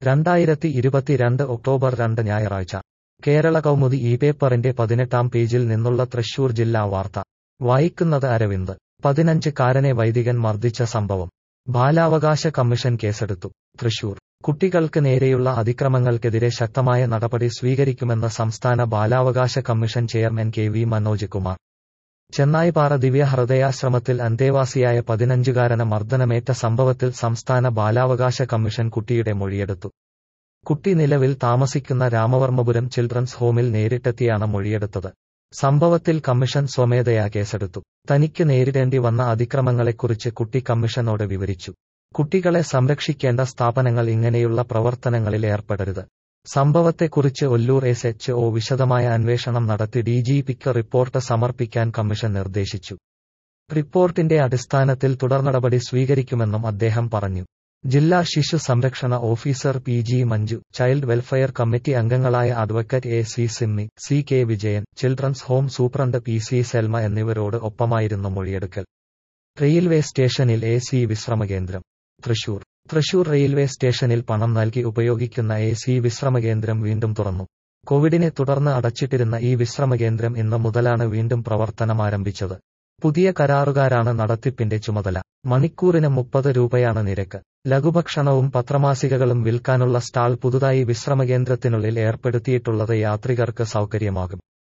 രണ്ടായിരത്തി ഇരുപത്തിരണ്ട് ഒക്ടോബർ രണ്ട് ഞായറാഴ്ച കേരള കൗമുദി ഈ പേപ്പറിന്റെ പതിനെട്ടാം പേജിൽ നിന്നുള്ള തൃശൂർ ജില്ലാ വാർത്ത വായിക്കുന്നത് അരവിന്ദ് പതിനഞ്ച് കാരനെ വൈദികൻ മർദ്ദിച്ച സംഭവം ബാലാവകാശ കമ്മീഷൻ കേസെടുത്തു തൃശൂർ കുട്ടികൾക്ക് നേരെയുള്ള അതിക്രമങ്ങൾക്കെതിരെ ശക്തമായ നടപടി സ്വീകരിക്കുമെന്ന് സംസ്ഥാന ബാലാവകാശ commission chairman K V Manoj Kumar Chennayippara ദിവ്യഹൃദയാശ്രമത്തിൽ അന്തേവാസിയായ പതിനഞ്ചുകാരന് മർദ്ദനമേറ്റ സംഭവത്തിൽ സംസ്ഥാന ബാലാവകാശ കമ്മീഷൻ കുട്ടിയുടെ മൊഴിയെടുത്തു കുട്ടി നിലവിൽ താമസിക്കുന്ന രാമവർമ്മപുരം ചിൽഡ്രൻസ് ഹോമിൽ നേരിട്ടെത്തിയാണ് മൊഴിയെടുത്തത് സംഭവത്തിൽ കമ്മീഷൻ സ്വമേധയാ കേസെടുത്തു തനിക്ക് നേരിടേണ്ടി വന്ന അതിക്രമങ്ങളെക്കുറിച്ച് കുട്ടി കമ്മീഷനോട് വിവരിച്ചു കുട്ടികളെ സംരക്ഷിക്കേണ്ട സ്ഥാപനങ്ങൾ ഇങ്ങനെയുള്ള പ്രവർത്തനങ്ങളിൽ ഏർപ്പെടരുത് സംഭവത്തെക്കുറിച്ച് ഒല്ലൂർ എസ് എച്ച് ഒ വിശദമായ അന്വേഷണം നടത്തി ഡിജിപിക്ക് റിപ്പോർട്ട് സമർപ്പിക്കാൻ കമ്മീഷൻ നിർദ്ദേശിച്ചു റിപ്പോർട്ടിന്റെ അടിസ്ഥാനത്തിൽ തുടർനടപടി സ്വീകരിക്കുമെന്നും അദ്ദേഹം പറഞ്ഞു ജില്ലാ ശിശു സംരക്ഷണ officer P G Manju child welfare committee അംഗങ്ങളായ advocate A C Simmy C K Vijayan children's home superintendent P C Selma എന്നിവരോട് ഒപ്പമായിരുന്നു മൊഴിയെടുക്കൽ റെയിൽവേ സ്റ്റേഷനിൽ എ സി വിശ്രമകേന്ദ്രം തൃശൂർ തൃശൂർ റെയിൽവേ സ്റ്റേഷനിൽ പണം നൽകി ഉപയോഗിക്കുന്ന എ സി വിശ്രമകേന്ദ്രം വീണ്ടും തുറന്നു കോവിഡിനെ തുടർന്ന് അടച്ചിട്ടിരുന്ന ഈ വിശ്രമകേന്ദ്രം ഇന്ന് മുതലാണ് വീണ്ടും പ്രവർത്തനം ആരംഭിച്ചത് പുതിയ കരാറുകാരാണ് നടത്തിപ്പിന്റെ ചുമതല മണിക്കൂറിന് മുപ്പത് രൂപയാണ് നിരക്ക് ലഘുഭക്ഷണവും പത്രമാസികകളും വിൽക്കാനുള്ള സ്റ്റാൾ പുതുതായി വിശ്രമകേന്ദ്രത്തിനുള്ളിൽ ഏർപ്പെടുത്തിയിട്ടുള്ളത് യാത്രികർക്ക് സൗകര്യമാകും